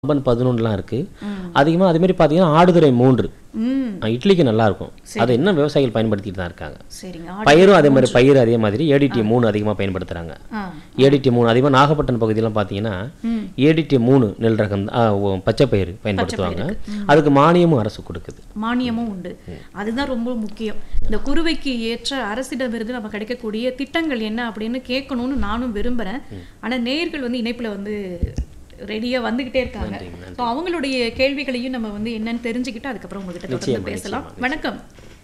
பாம்பன் பதினொன்றுலாம் இருக்குது அதிகமாக அதேமாரி பார்த்தீங்கன்னா ஆடுதுறை மூன்று ம் அஹ் இட்லிக்கு நல்லா இருக்கும் அது இன்னும் விவசாயிகள் பயன்படுத்திட்டு தான் இருக்காங்க சரிங்க ஆடு- பயிரும் அதே மாதிரி பயிர் அதே மாதிரி ஏடிடி மூணு அதிகமாக பயன்படுத்துகிறாங்க ஆ ஏடிடி மூணு அதிகமாக நாகப்பட்டினம் பகுதியெல்லாம் பார்த்தீங்கன்னா ம் ஏடிடி மூணு நெல் ரகம் ஆ, ஓ, பச்சை பயிர் பயன்படுத்துவாங்க அதுக்கு மானியமும் அரசு கொடுக்குது மானியமும் உண்டு அதுதான் ரொம்ப முக்கியம் இந்த குருவைக்கு ஏற்ற அரசிடமிருந்து நம்ம கிடைக்கக்கூடிய திட்டங்கள் என்ன அப்படின்னு கேட்கணும்னு நானும் விரும்புறேன் ஆனா நேயர்கள் வந்து இணைப்புல வந்து ரெடியா வந்துகிட்டே இருக்காங்க ஸோ அவங்களுடைய கேள்விகளையும் நம்ம வந்து என்னன்னு தெரிஞ்சுக்கிட்டு அதுக்கப்புறம் உங்ககிட்ட தொடர்ந்து நிச்சயமா, பேசலாம் நிச்சயமா, வணக்கம்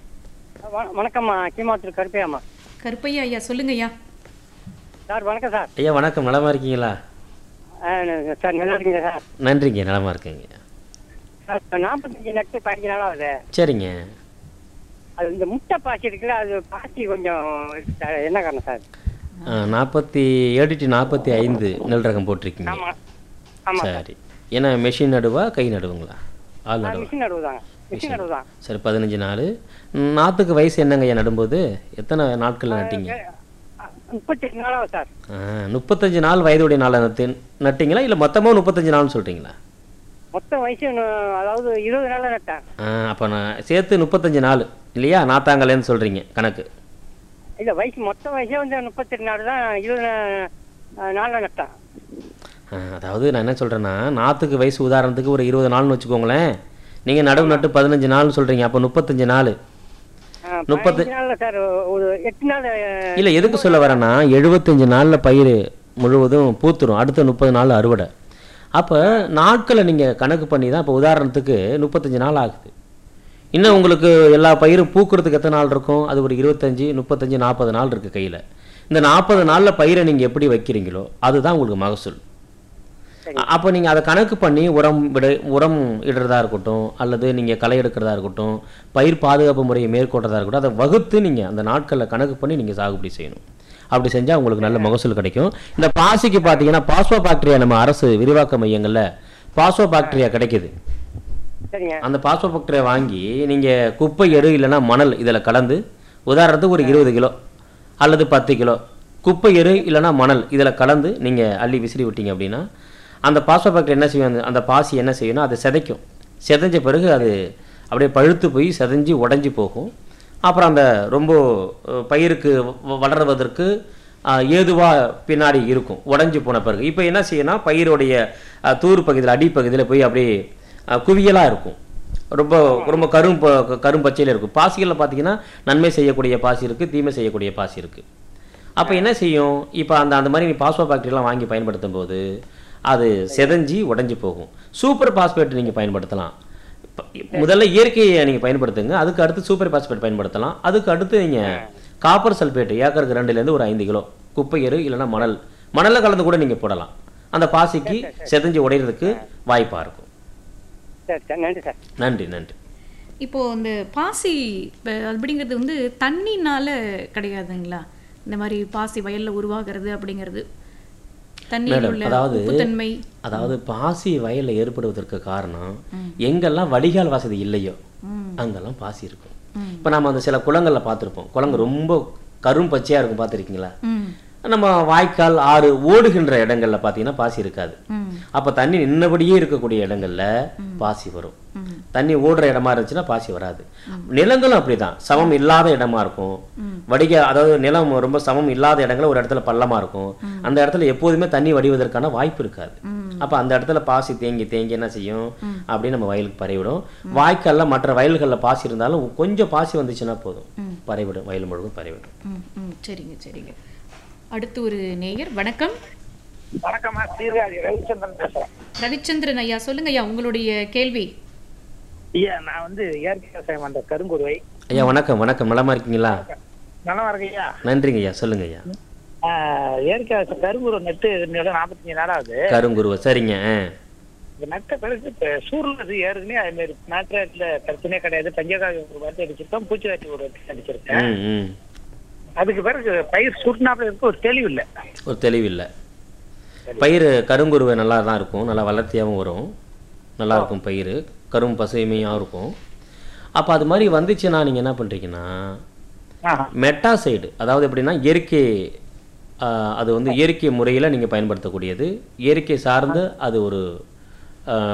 வ- வணக்கம்மா கீமாத்தூர் கருப்பையாம்மா கருப்பையா ஐயா சொல்லுங்க ஐயா சார் வணக்கம் சார் ஐயா வணக்கம் நலமா இருக்கீங்களா ஆ, ந- சார் நல்லா இருக்கீங்க சார் நன்றிங்க நலமா இருக்கீங்க சார் நாற்பத்தஞ்சு நட்டு பதினஞ்சு நாள் ஆகுது சரிங்க அது இந்த முட்டை பாசி இருக்குல்ல அது பாசி கொஞ்சம் இருக்கு சார் என்ன காரணம் சார் நாற்பத்தி ஏடிடி நாற்பத்தி ஐந்து நெல் ரகம் போட்டிருக்கீங்க ஆமா ஆமா சார் சரி ஏன்னா மெஷின் நடுவா கை நடுவுங்களா ஆள் ஆ, நடுவா மிஷின் நடுவு தாங்க மிஷின் நடுவு தான் சரி பதினஞ்சு நாள் நாற்றுக்கு வயசு என்னங்க ஐயா நடும்போது எத்தனை நாட்களில் நட்டீங்க முப்பத்தெட்டு நாள் ஆகுது சார் ஆ, முப்பத்தஞ்சு நாள் வயதுடைய நாளை நட்டு நட்டிங்களா இல்லை மொத்தமாக முப்பத்தஞ்சு நாள்னு சொல்கிறீங்களா மொத்த வயசு இன்னும் அதாவது இருபது நாள்ல நட்டேன் அப்போ நான் சேர்த்து முப்பத்தஞ்சு நாள் இல்லையா நாத்தாங்கலேன்னு சொல்கிறீங்க கணக்கு இல்ல வயசு மொத்த வயசே வந்து முப்பத்தெட்டு நாள் தான் இருபது நா- நாள்ல நட்டேன் ஆ, அதாவது நான் என்ன சொல்கிறேன்னா நாற்றுக்கு வயசு உதாரணத்துக்கு ஒரு இருபது நாள்னு வச்சுக்கோங்களேன் நீங்கள் நடுவு நட்டு பதினஞ்சு நாள்னு சொல்கிறீங்க அப்போ முப்பத்தஞ்சு நாள் ஆ, முப்பத்து- பதினஞ்சு நாள்ல சார் ஒரு எட்டு நாள் இல்லை எதுக்கு சொல்ல வரேன்னா எழுபத்தஞ்சு நாளில் பயிர் முழுவதும் பூத்துரும் அடுத்த முப்பது நாள் அறுவடை அப்போ நாட்களை நீங்கள் கணக்கு பண்ணி தான் இப்போ உதாரணத்துக்கு முப்பத்தஞ்சு நாள் ஆகுது இன்னும் உங்களுக்கு எல்லா பயிரும் பூக்கிறதுக்கு எத்தனை நாள் இருக்கும் அது ஒரு இருபத்தஞ்சி முப்பத்தஞ்சு நாற்பது நாள் இருக்குது கையில் இந்த நாற்பது நாளில் பயிரை நீங்கள் எப்படி வைக்கிறீங்களோ அதுதான் உங்களுக்கு மகசூல் அப்போ நீங்கள் அதை கணக்கு பண்ணி உரம் விட உரம் இடுறதா இருக்கட்டும் அல்லது நீங்கள் களை எடுக்கிறதா இருக்கட்டும் பயிர் பாதுகாப்பு முறையை மேற்கொள்றதா இருக்கட்டும் அதை வகுத்து நீங்கள் அந்த நாட்களில் கணக்கு பண்ணி நீங்கள் சாகுபடி செய்யணும் அப்படி செஞ்சால் உங்களுக்கு நல்ல மகசூல் கிடைக்கும் இந்த பாசிக்கு பார்த்தீங்கன்னா பாஸ்போ பாக்டீரியா நம்ம அரசு விரிவாக்க மையங்களில் பாஸ்போ பாக்டீரியா கிடைக்குது சரிங்க அந்த பாஸ்போ பாக்டீரியா வாங்கி நீங்கள் குப்பை எரு இல்லைன்னா மணல் இதில் கலந்து உதாரணத்துக்கு ஒரு இருபது கிலோ அல்லது பத்து கிலோ குப்பை எரு இல்லைன்னா மணல் இதில் கலந்து நீங்கள் அள்ளி விசிறி விட்டீங்க அப்படின்னா அந்த பாஸ்போ பாக்டீரியா என்ன செய்யும் அந்த- அந்த பாசி என்ன செய்யணும் அதை சிதைக்கும் சிதைஞ்ச பிறகு அது அப்படியே பழுத்து போய் சிதைஞ்சு உடஞ்சி போகும் அப்புறம் அந்த ரொம்ப அஹ், பயிருக்கு வ- வளர்வதற்கு ஏதுவாக பின்னாடி இருக்கும் உடஞ்சி போன பிறகு இப்போ என்ன செய்யணும் பயிருடைய அஹ், தூர் பகுதியில் அடிப்பகுதியில் போய் அப்படியே குவியலாக இருக்கும் ரொம்ப ரொம்ப கரும் ப- கரும் பச்சையில் இருக்கும் பாசிகளில் பார்த்தீங்கன்னா நன்மை செய்யக்கூடிய பாசி இருக்குது தீமை செய்யக்கூடிய பாசி இருக்குது அப்போ என்ன செய்யும் இப்போ அந்த அந்த மாதிரி நீ பாஸ்போ பாக்டீரியெலாம் வாங்கி பயன்படுத்தும் போது அது செதஞ்சி உடைஞ்சு போகும் சூப்பர் பாஸ்பேட் நீங்கள் பயன்படுத்தலாம் இப்ப முதல்ல இயற்கையை நீங்கள் பயன்படுத்துங்க அதுக்கு அடுத்து சூப்பர் பாஸ்பேட் பயன்படுத்தலாம் அதுக்கு அடுத்து நீங்கள் காப்பர் சல்பேட் ஏக்கருக்கு ரெண்டுலேருந்து ஒரு ஐந்து கிலோ குப்பை எரு இல்லைன்னா மணல் மணலில் கலந்து கூட நீங்கள் போடலாம் அந்த பாசிக்கு செதஞ்சு உடையிறதுக்கு வாய்ப்பாக இருக்கும் சரி சார் நன்றி சார் நன்றி நன்றி இப்போ இந்த பாசி இப்ப அப்படிங்கிறது வந்து தண்ணினால கிடையாதுங்களா இந்த மாதிரி பாசி வயல்ல உருவாகிறது அப்படிங்கிறது தண்ணியில் மேடம், உள்ள அதாவது- உப்புத்தன்மை அதாவது பாசி வயல்ல ஏற்படுவதற்கு காரணம் எங்கெல்லாம் வடிகால் வசதி இல்லையோ அங்கெல்லாம் பாசி இருக்கும் இப்போ நம்ம அந்த சில குளங்கள்ல பார்த்திருப்போம் குளங்கள் ரொம்ப கரும் பச்சையா இருக்கும் பார்த்திருக்கீங்களா ம் நம்ம வாய்க்கால் ஆறு ஓடுகின்ற இடங்கள்ல பார்த்தீங்கன்னா பாசி இருக்காது ம் அப்ப தண்ணி நின்னபடியே இருக்கக்கூடிய இடங்கள்ல பாசி வரும் ம். தண்ணி ஓடுற இடமா இருந்துச்சுன்னா பாசி வராது நிலங்களும் அப்படிதான் சமம் இல்லாத இடமா இருக்கும் வடிக அதாவது நிலம் ரொம்ப சமம் இல்லாத இடங்கள் ஒரு இடத்துல பள்ளமா இருக்கும் அந்த இடத்துல எப்போதுமே தண்ணி வடிவதற்கான வாய்ப்பு இருக்காது அப்ப அந்த இடத்துல பாசி தேங்கி தேங்கி என்ன செய்யும் அப்படியே நம்ம வயலுக்கு பரவிடும் வாய்க்கால்ல மற்ற வயல்கள்ல பாசி இருந்தாலும் கொஞ்சம் பாசி வந்துச்சுன்னா போதும் பரவிடும் வயல் முழுவதும் பரவிடும் ம் ம் சரிங்க சரிங்க அடுத்து ஒரு நேயர் வணக்கம் வணக்கம்மா சீர்காழி ரவிச்சந்திரன் பேசுறேன் ரவிச்சந்திரன் ஐயா சொல்லுங்க ஐயா உங்களுடைய கேள்வி ஐயா நான் வந்து இயற்கை விவசாயம் பண்ற கருங்குருவை ஐயா வணக்கம் வணக்கம் நலமா இருக்கீங்களா நல்லா இருக்கு ஐயா நன்றிங்க ஐயா சொல்லுங்க ஐயா ஆஹ் இயற்கை விவசாயம் கருங்குருவை நட்டு இன்னும் நாற்பத்தஞ்சு நாள் ஆகுது கருங்குருவை சரிங்க ஆ. இந்த நட்ட பிறகு இப்ப சூர்லது ஏற்கனவே அது மாதிரி நாட்டுல பிரச்சனையே கிடையாது பஞ்சகாவி ஒரு வாட்டி அடிச்சிருக்கோம் பூச்சிக்காட்டி ஒரு வாட்டி அடிச்சிருக்கேன் ம் ம் அதுக்கு பிறகு பயிர் சுருட்டினாப்புல இருக்க ஒரு தெளிவு இல்லை ஒரு தெளிவில்லை பயிர் கருங்குருவை நல்லா தான் இருக்கும் நல்லா வளர்த்தியாகவும் வரும் நல்லா இருக்கும் பயிர் கரும் பசுமையாக இருக்கும் அப்போ அது மாதிரி வந்துச்சுன்னா நீங்கள் என்ன பண்ணுறீங்கன்னா ஆஹா. மெட்டா சைடு அதாவது எப்படின்னா இயற்கை ஆஹ், அது வந்து இயற்கை முறையில் நீங்கள் பயன்படுத்தக்கூடியது இயற்கை சார்ந்து அது ஒரு ஆஹ்,